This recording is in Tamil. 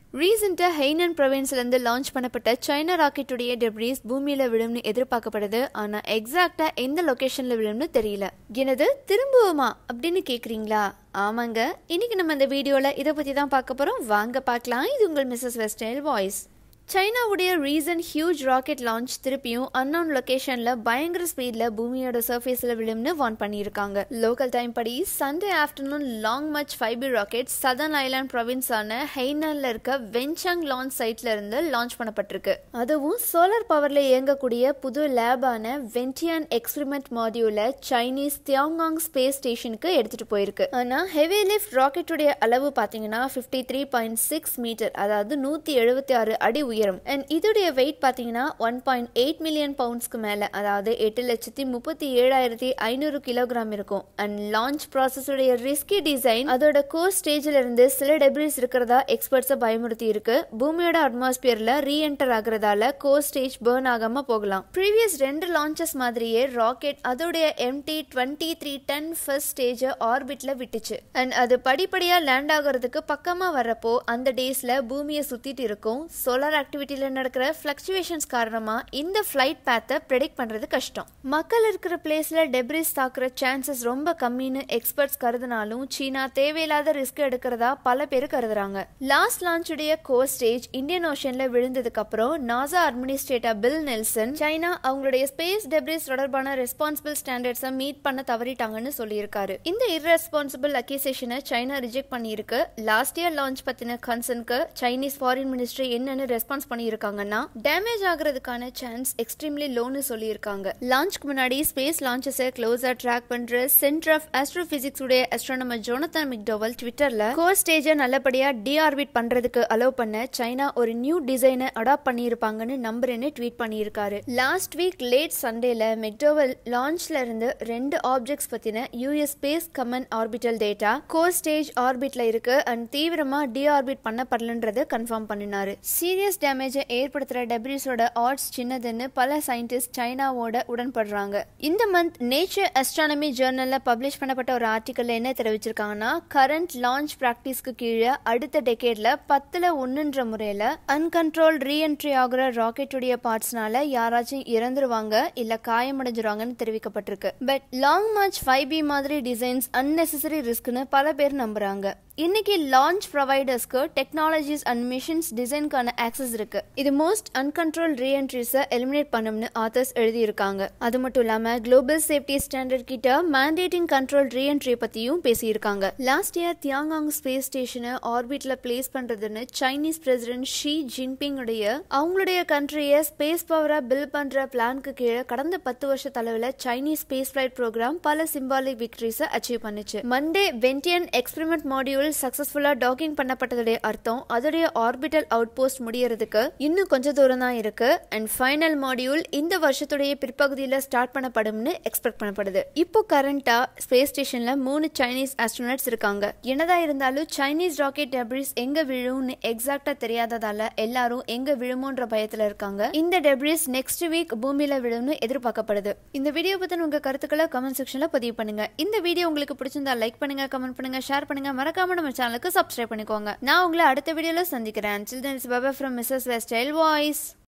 ரீசெண்டாக ஹெய்னன் ப்ரொவின்ஸ்லேருந்து லான்ச் பண்ணப்பட்ட சைனா ராக்கெட்டுடைய டெப்ரீஸ் பூமியில் விழும்னு எதிர்பார்க்கப்படுது ஆனால் எக்ஸாக்டாக எந்த லொக்கேஷனில் விழும்னு தெரியல எனது திரும்புவோமா அப்படின்னு கேட்குறீங்களா ஆமாங்க இன்னைக்கு நம்ம இந்த வீடியோவில் இதை பற்றி தான் பார்க்க போகிறோம் வாங்க பார்க்கலாம் இது உங்கள் மிஸ்ஸஸ் வெஸ்டைல் வாய்ஸ் சைனாவுடைய ரீசன்ட் ஹியூஜ் ராக்கெட் லான்ச் திருப்பியும் அன்னவுன் லொகேஷன்ல பயங்கர ஸ்பீட்ல பூமியோட சர்ஃபேஸ்ல விழும்னு வார்ன் பண்ணியிருக்காங்க லோக்கல் டைம் படி Sunday afternoon long March five B rocket southern island ப்ரொவின்ஸான ஹெய்னன்ல இருக்க வென்சாங் லான்ச் சைட்ல இருந்து லான்ச் பண்ணப்பட்டிருக்கு அதுவும் சோலார் பவர்ல இயங்கக்கூடிய புது லேபான வென்டியான் எக்ஸ்பிரிமெண்ட் மாடியூல சைனீஸ் தியாங்காங் ஸ்பேஸ் ஸ்டேஷனுக்கு எடுத்துட்டு போயிருக்கு ஆனா ஹெவி லிஃப்ட் ராக்கெட்டுடைய அளவு பாத்தீங்கன்னா fifty three point six metre அதாவது நூத்தி எழுபத்தி ஆறு அடி உயரம் அண்ட் இதோடைய வெயிட் பார்த்தீங்கன்னா ஒன் பாயிண்ட் எயிட் மில்லியன் பவுண்ட்ஸ்க்கு மேலே அதாவது எட்டு லட்சத்தி முப்பத்தி ஏழாயிரத்தி ஐநூறு கிலோகிராம் இருக்கும் அண்ட் லான்ச் ப்ராசஸோடைய ரிஸ்கி டிசைன் அதோட கோர் ஸ்டேஜில் இருந்து சில டெப்ரிஸ் இருக்கிறதா எக்ஸ்பர்ட்ஸை பயமுறுத்தி இருக்கு பூமியோட அட்மாஸ்பியர்ல ரீஎன்டர் ஆகுறதால கோர் ஸ்டேஜ் பேர்ன் ஆகாம போகலாம் ப்ரீவியஸ் ரெண்டு லான்ச்சஸ் மாதிரியே ராக்கெட் அதோடைய empty twenty three ten first ஸ்டேஜை ஆர்பிட்ல விட்டுச்சு அண்ட் அது படிப்படியா லேண்ட் ஆகுறதுக்கு பக்கமா வரப்போ அந்த டேஸ்ல பூமியை சுத்திட்டு இருக்கும் சோலார் ஆக்டிவிட்டியில் நடக்கிற ஃப்ளக்சுவேஷன்ஸ் காரணமாக இந்த ஃப்ளைட் பேத்தை ப்ரெடிக்ட் பண்ணுறது கஷ்டம் மக்கள் இருக்கிற பிளேஸில் டெப்ரிஸ் தாக்குற சான்சஸ் ரொம்ப கம்மின்னு எக்ஸ்பர்ட்ஸ் கருதினாலும் சீனா தேவையில்லாத ரிஸ்க் எடுக்கிறதா பல பேர் கருதுறாங்க லாஸ்ட் லான்ச்சுடைய கோ ஸ்டேஜ் இந்தியன் ஓஷனில் விழுந்ததுக்கு அப்புறம் NASA administrator Bill Nelson China அவங்களுடைய ஸ்பேஸ் டெப்ரிஸ் தொடர்பான ரெஸ்பான்சிபிள் ஸ்டாண்டர்ட்ஸை மீட் பண்ண தவறிட்டாங்கன்னு சொல்லியிருக்காரு இந்த இர்ரெஸ்பான்சிபிள் அக்யூசேஷனை சைனா ரிஜெக்ட் பண்ணியிருக்கு லாஸ்ட் இயர் லான்ச் பற்றின கன்சர்னுக்கு சைனீஸ் ஃபாரின் மினிஸ்ட்ரி என்னன்னு ரெஸ்பான்ஸ் பண்ணியிருக்காங்கன்னா டேமேஜ் ஆகுறதுக்கான சான்ஸ் எக்ஸ்ட்ரீம்லி லோன்னு சொல்லியிருக்காங்க லான்ச்க்கு முன்னாடி ஸ்பேஸ் லான்ச்சஸை க்ளோஸா ட்ராக் பண்ற சென்டர் ஆஃப் ஆஸ்ட்ரோபிசிக்ஸ் உடைய அஸ்ட்ரானமர் ஜோனத்தன் மிக்டோவல் ட்விட்டர்ல கோர் ஸ்டேஜை நல்லபடியா டிஆர்பிட் பண்றதுக்கு அலோவ் பண்ண சைனா ஒரு நியூ டிசைனை அடாப்ட் பண்ணியிருப்பாங்கன்னு நம்புறேன்னு ட்வீட் பண்ணியிருக்காரு லாஸ்ட் வீக் லேட் சண்டேல மெக்டோவல் லான்ச்ல இருந்து ரெண்டு ஆப்ஜெக்ட்ஸ் பத்தின US space command orbital data core stage ஆர்பிட்ல இருக்கு அண்ட் தீவிரமா டிஆர்பிட் பண்ணப்படலன்றதை கன்ஃபார்ம் பண்ணினாரு சீரியஸ் டேமேஜை ஏற்படுத்துற டெப்ரிஸோட ஆட்ஸ் சின்னதுன்னு பல சயின்டிஸ்ட் சைனாவோட உடன்படுறாங்க இந்த மந்த் நேச்சர் அஸ்ட்ரானமி ஜேர்னல்ல பப்ளிஷ் பண்ணப்பட்ட ஒரு ஆர்டிக்கல்ல என்ன தெரிவிச்சிருக்காங்கன்னா கரண்ட் லான்ச் பிராக்டிஸ்க்கு கீழே அடுத்த டெக்கேட்ல பத்துல ஒன்னுன்ற முறையில அன்கண்ட்ரோல் ரீஎன்ட்ரி ஆகுற ராக்கெட்டுடைய பார்ட்ஸ்னால யாராச்சும் இறந்துருவாங்க இல்ல காயமடைஞ்சிருவாங்கன்னு தெரிவிக்கப்பட்டிருக்கு but long March five B மாதிரி டிசைன்ஸ் அன்னெசரி ரிஸ்க்னு பல பேர் நம்புறாங்க இன்னைக்கு லான்ச் ப்ரொவைடர்ஸ்க்கு டெக்னாலஜிஸ் அண்ட் மிஷின்ஸ் டிசைனுக்கான ஆக்சஸ் இருக்கு இது மோஸ்ட் அன்கண்ட்ரோல் ரீஎன்ட்ரிஸை எலிமினேட் பண்ணும்னு ஆத்தர்ஸ் எழுதியிருக்காங்க அது மட்டும் இல்லாம குளோபல் சேஃப்டி ஸ்டாண்டர்ட் கிட்ட மேண்டேட்டிங் கண்ட்ரோல் ரீஎன்ட்ரி பத்தியும் பேசியிருக்காங்க லாஸ்ட் இயர் தியாங்காங் ஸ்பேஸ் ஸ்டேஷனை ஆர்பிட்ல பிளேஸ் பண்றதுன்னு சைனீஸ் பிரசிடென்ட் ஷி ஜின்பிங் உடைய அவங்களுடைய கண்ட்ரியை ஸ்பேஸ் பவரா பில் பண்ற பிளான்க்கு கீழே கடந்த பத்து வருஷ தலைவில் சைனீஸ் ஸ்பேஸ் ஃபிளைட் ப்ரோக்ராம் பல சிம்பாலிக் விக்டரிஸை அச்சீவ் பண்ணுச்சு மண்டே வென்டியன் எக்ஸ்பெரிமெண்ட் மாடியூல் சக்சஸ்ஃபுல்லா டாக்கிங் பண்ணப்பட்டதுடைய அர்த்தம் அதோடைய ஆர்பிட்டல் அவுட் போஸ்ட் முடியறதுக்கு இன்னும் கொஞ்ச தூரம் தான் இருக்கு அண்ட் ஃபைனல் மாடியூல் இந்த வருஷத்துடைய பிற்பகுதியில் ஸ்டார்ட் பண்ணப்படும்னு எக்ஸ்பெக்ட் பண்ணப்படுது இப்போ கரண்டா ஸ்பேஸ் ஸ்டேஷன்ல மூணு சைனீஸ் ஆஸ்ட்ரோனட்ஸ் இருக்காங்க என்னதா இருந்தாலும் சைனீஸ் ராக்கெட் டெப்ரிஸ் எங்க விழும்னு எக்ஸாக்டா தெரியாததால எல்லாரும் எங்க விழுமோன்ற பயத்துல இருக்காங்க இந்த டெப்ரிஸ் நெக்ஸ்ட் வீக் பூமியில விழும்னு எதிர்பார்க்கப்படுது இந்த வீடியோ பத்தின உங்க கருத்துக்களை கமெண்ட் செக்ஷன்ல பதிவு பண்ணுங்க இந்த வீடியோ உங்களுக்கு பிடிச்சிருந்தா லைக் பண்ணுங்க கமெண்ட் பண்ணுங்க ஷேர் பண்ணுங்க மறக்காம நம்ம சேனலுக்கு சப்ஸ்கிரைப் பண்ணிக்கோங்க நான் உங்களை அடுத்த வீடியோல சந்திக்கிறேன் சில்ட்ரன்ஸ் பாபா ஃப்ரம் மிஸ்ஸஸ் வெஸ்டைல் வாய்ஸ்